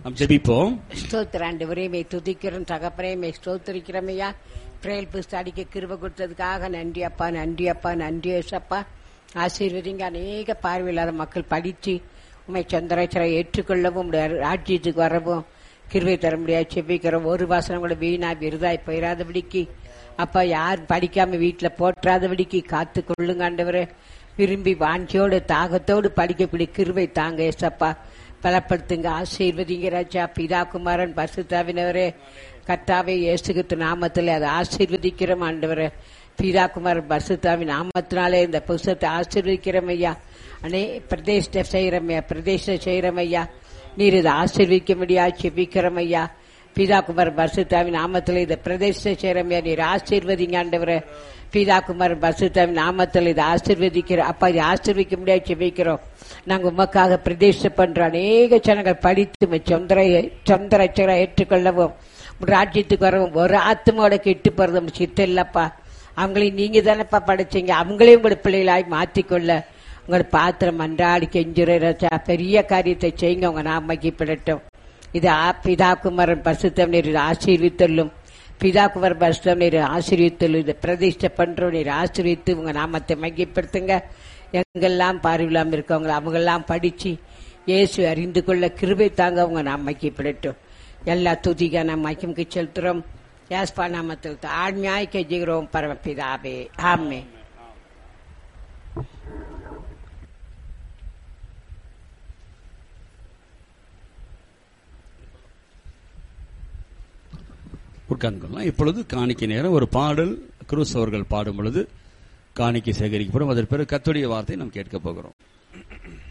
நாம் ஜெபிப்போம் ஸ்தோத்திர ஆண்டவரே மே துதிக்கிறோம் தகப்பரே மே ஸ்தோத்திரிக்கிறோமையா பிரேல் புஸ்தாடிக்க கிருப கொடுத்ததுக்காக நன்றி அப்பா நன்றி அப்பா நன்றி ஏசப்பா ஆசீர்வதிங்க அநேக பார்வையில்லாத மக்கள் படிச்சு உண்மை சந்திரச்சரை ஏற்றுக்கொள்ளவும் உம்முடைய ராஜ்யத்துக்கு வரவும் கிருவை தர முடியாது செபிக்கிறோம் ஒரு வாசனம் கூட வீணா விருதாய் போயிடாதபடிக்கு அப்பா யார் படிக்காம வீட்டுல போற்றாதபடிக்கு காத்து கொள்ளுங்க ஆண்டவரே விரும்பி வாஞ்சியோடு தாகத்தோடு படிக்கக்கூடிய கிருவை தாங்க ஏசப்பா பலப்படுத்துங்க ஆசீர்வதிங்க ராஜா பிதா குமாரன் பரிசுத்தாவினவரே கர்த்தாவே இயேசுகித்து நாமத்தில் அதை ஆசீர்வதிக்கிறோம் ஆண்டவரே பிதா குமாரன் பரிசுத்தாவின் நாமத்தினாலே இந்த புஸ்தத்தை ஆசீர்வதிக்கிறோம் ஐயா அனே பிரதேசத்தை செய்கிறோம் ஐயா பிரதேசத்தை செய்கிறோம் ஐயா நீர் இதை ஆசீர்வதிக்க முடியாது செபிக்கிறோம் ஐயா பிதா குமார் பரிசுத்தாவின் நாமத்தில் இதை பிரதேசத்தை செய்கிறோம் ஐயா நீர் ஆசீர்வதிங்க ஆண்டவரே பிதா குமார் பரிசுத்தாவின் நாமத்தில் இதை ஆசீர்வதிக்கிறோம் அப்பா இதை ஆசீர்வதிக்க முடியாது செபிக்கிறோம் நாங்க உமக்காக பிரதேசம் பண்ற அநேக ஜனங்கள் படித்து உம்மை சொந்தர சொந்தரச்சரை ஏற்றுக்கொள்ளவும் உம் ராஜ்யத்துக்கு வரவும் ஒரு ஆத்மாவோட கெட்டு போறது உம் சித்தம் இல்லப்பா அவங்களையும் நீங்க தானப்பா படைச்சீங்க அவங்களையும் உங்களோட பிள்ளைகளாய் மாற்றிக்கொள்ள உங்களை பாத்திரம் அன்றாடி கெஞ்சுற ராஜா பெரிய காரியத்தை செய்யுங்க உங்க நாமக்கி பிடட்டும் இது ஆ- பிதா குமாரன் பரிசுத்தம் நீர் ஆசீர்வித்தல்லும் பிதா குமார் பரிசுத்தம் நீர் ஆசீர்வித்தல்லும் இதை பிரதிஷ்டை பண்றோம் நீர் ஆசீர்வித்து உங்க நாமத்தை மையப்படுத்துங்க எங்கெல்லாம் பார்வையில்லாம இருக்கவங்க அவங்கெல்லாம் படிச்சு இயேசு அறிந்து கொள்ள கிருபை தாங்க அவங்க நாம் மைக்கப்படட்டும் எல்லா துதிக நாம் மைக்கமுக்கு செலுத்துறோம் யாஸ்பா நாமத்தில் ஆழ்மையாய் கெஞ்சுகிறோம் பரமபிதாவே ஆமே உட்கார்ந்துக்கலாம் இப்பொழுது காணிக்கை நேரம் ஒரு பாடல் குருஸ் அவர்கள் பாடும் பொழுது காணிக்கை சேகரிக்கப்படும் அதற்கு பிறகு கத்துடைய வார்த்தை நாம் கேட்க போகிறோம்